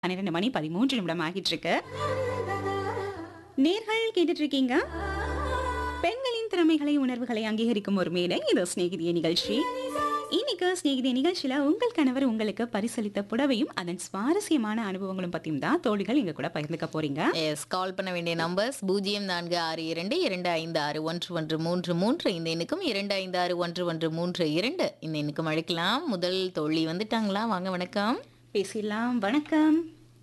பன்னிரெண்டு மணி பதிமூன்று நிமிடம் ஆகிட்டு இருக்கு நேர்கள் கேட்டுட்டு இருக்கீங்க பெண்களின் திறமைகளை உணர்வுகளை அங்கீகரிக்கும் ஒரு மேடை இது சிநேகிதிய நிகழ்ச்சி இன்னைக்கு சிநேகிதிய நிகழ்ச்சியில உங்கள் கணவர் உங்களுக்கு பரிசளித்த புடவையும் அதன் சுவாரஸ்யமான அனுபவங்களும் பத்தியும் தான் தோழிகள் இங்க கூட பகிர்ந்துக்க போறீங்க எஸ் கால் பண்ண வேண்டிய நம்பர்ஸ் பூஜ்ஜியம் நான்கு ஆறு இரண்டு இரண்டு ஐந்து ஆறு ஒன்று ஒன்று மூன்று மூன்று இந்த எண்ணுக்கும் இரண்டு ஐந்து ஆறு ஒன்று ஒன்று மூன்று இரண்டு இந்த எண்ணுக்கும் அழைக்கலாம் முதல் தோழி வந்துட்டாங்களா வாங்க வணக்கம் பேசிடலாம் வணக்கம்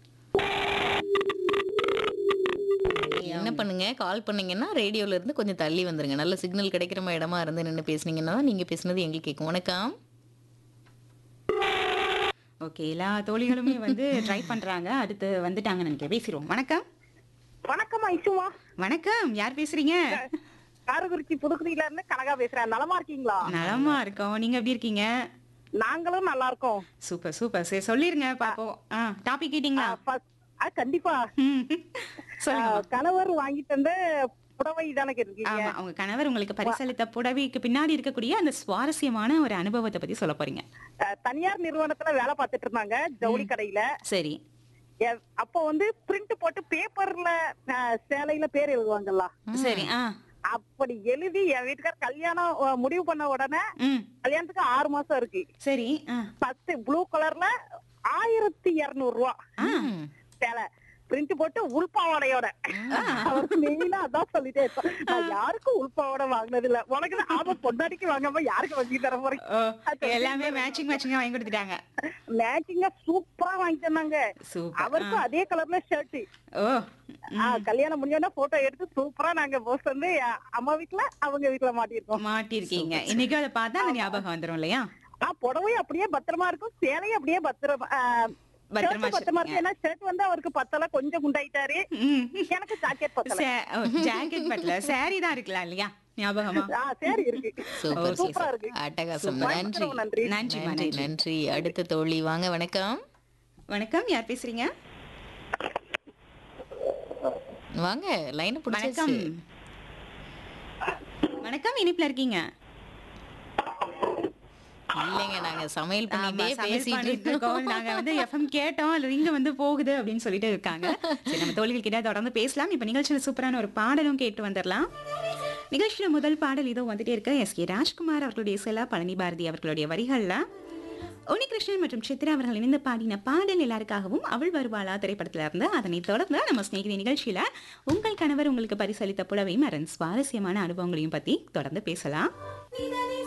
என்ன பண்ணுங்க கால் பண்ணீங்கன்னா ரேடியோல இருந்து கொஞ்சம் தள்ளி வந்துருங்க நல்ல சிக்னல் கிடைக்கிற மாதிரி இடமா இருந்து நின்று பேசுனீங்கன்னா தான் நீங்க பேசுனது எங்களுக்கு கேட்கும் வணக்கம் ஓகே எல்லா தோழிகளுமே வந்து ட்ரை பண்றாங்க அடுத்து வந்துட்டாங்க நினைக்கிறேன் பேசிடுவோம் வணக்கம் வணக்கம் ஐசுமா வணக்கம் யார் பேசுறீங்க காரகுறிச்சி புதுக்குடியில இருந்து கனகா பேசுறேன் நலமா இருக்கீங்களா நலமா இருக்கோம் நீங்க எப்படி இருக்கீங்க நாங்களும் நல்லா இருக்கோம் சூப்பர் சூப்பர் சரி சொல்லிருங்க பாப்போம் ஆ டாபிக் கேட்டிங்களா ஆ, first- ஆ, கண்டிப்பா ம். சொல்லுங்க ஆ, கணவர் வாங்கிட்டு வந்த புடவை தானே கேட்டிருக்கீங்க ஆமா உங்க கணவர் உங்களுக்கு பரிசளித்த புடவைக்கு பின்னாடி இருக்கக்கூடிய அந்த சுவாரஸ்யமான ஒரு அனுபவத்தை பத்தி சொல்ல போறீங்க ஆ, தனியார் நிறுவனத்துல வேலை பார்த்துட்டு இருந்தாங்க ஜவுளி கடையில சரி எ- அப்போ வந்து பிரிண்ட் போட்டு பேப்பர்ல சேலையில பேர் எழுதுவாங்கல்ல சரி ஆ அப்படி எழுதி என் வீட்டுக்கார் கல்யாணம் ஆ, முடிவு பண்ண உடனே ம் கல்யாணத்துக்கு ஆறு மாசம் இருக்கு சரி ஆ ஃபர்ஸ்ட் ப்ளூ கலர்ல ஆயிரத்தி இருநூறு ரூபா ம். சேலை பிரிண்ட் போட்டு உள்பாவாடையோட அவருக்கு மெயினா அதான் சொல்லிட்டே இருப்பேன் நான் யாருக்கும் உள்பாவாடை வாங்கினது இல்ல உனக்கு தான் ஆமா பொண்டாடிக்கு வாங்காம யாருக்கு வாங்கி தர போறீங்க ஓ எல்லாமே மேட்சிங் மேட்சிங்கா வாங்கி கொடுத்துட்டாங்க மேட்சிங்கா சூப்பரா வாங்கி தந்தாங்க சூப்பர் அவருக்கும் அதே கலர்ல ஷர்ட் ஓ கல்யாணம் முடிஞ்சோன்னா போட்டோ எடுத்து சூப்பரா நாங்க போஸ்ட் வந்து அஹ், அம்மா வீட்டுல அவங்க வீட்டுல மாட்டிருக்கோம் மாட்டிருக்கீங்க இன்னைக்கு அதை பார்த்தா அந்த ஞாபகம் வந்துரும் இல்லையா ஆ புடவையும் அப்படியே பத்திரமா இருக்கும் சேலையும் அப்படியே பத்திரமா அஹ், பத்திரமா shirt பத்திரமா இருக்கு ஏன்னா ஷர்ட் வந்து அவருக்கு பத்தல கொஞ்சம் குண்டாயிட்டாரு ம். எனக்கு ஜாக்கெட் பத்தல சே- ஓ, ஜாக்கெட் பட்டல சாரி தான் இருக்கலாம் இல்லையா ஞாபகமா ஆ சரி இருக்கு சூப்பர் சூப்பரா இருக்கு அட்டகாசம் நன்றி ரொம்ப நன்றி நன்றி நன்றி நன்றி அடுத்த தோழி வாங்க வணக்கம் வணக்கம் யார் பேசுறீங்க வாங்க லைன் வணக்கம் பிடிச்சாச்சு வணக்கம் இனிப்புல இருக்கீங்க இல்லைங்க நாங்க சமையல் ஆமா, பண்ணிட்டே சமையல் பேசிட்டு பண்ணிட்டு இருக்கோம். நாங்க வந்து FM கேட்டோம் ரிங் வந்து போகுது அப்படின்னு சொல்லிட்டு இருக்காங்க சரி நம்ம தோழிகள் கிட்ட தொடர்ந்து பேசலாம் இப்ப நிகழ்ச்சியில சூப்பரான ஒரு பாடலும் கேட்டு வந்துடலாம் நிகழ்ச்சியில முதல் பாடல் இதோ வந்துட்டே இருக்கு எஸ் கே ராஜ்குமார் அவர்களுடைய சில பழனி பாரதி அவர்களுடைய வரிகள்ல உனிகிருஷ்ணன் மற்றும் சித்ரா அவர்கள் இணைந்து பாடின பாடல் எல்லாருக்காகவும் அவள் வருவாளா திரைப்படத்துல இருந்து அதனை தொடர்ந்து நம்ம ஸ்நேகிதி நிகழ்ச்சியில உங்கள் கணவர் உங்களுக்கு பரிசளித்த புடவையும் அதன் சுவாரஸ்யமான அனுபவங்களையும் பத்தி தொடர்ந்து பேசலாம்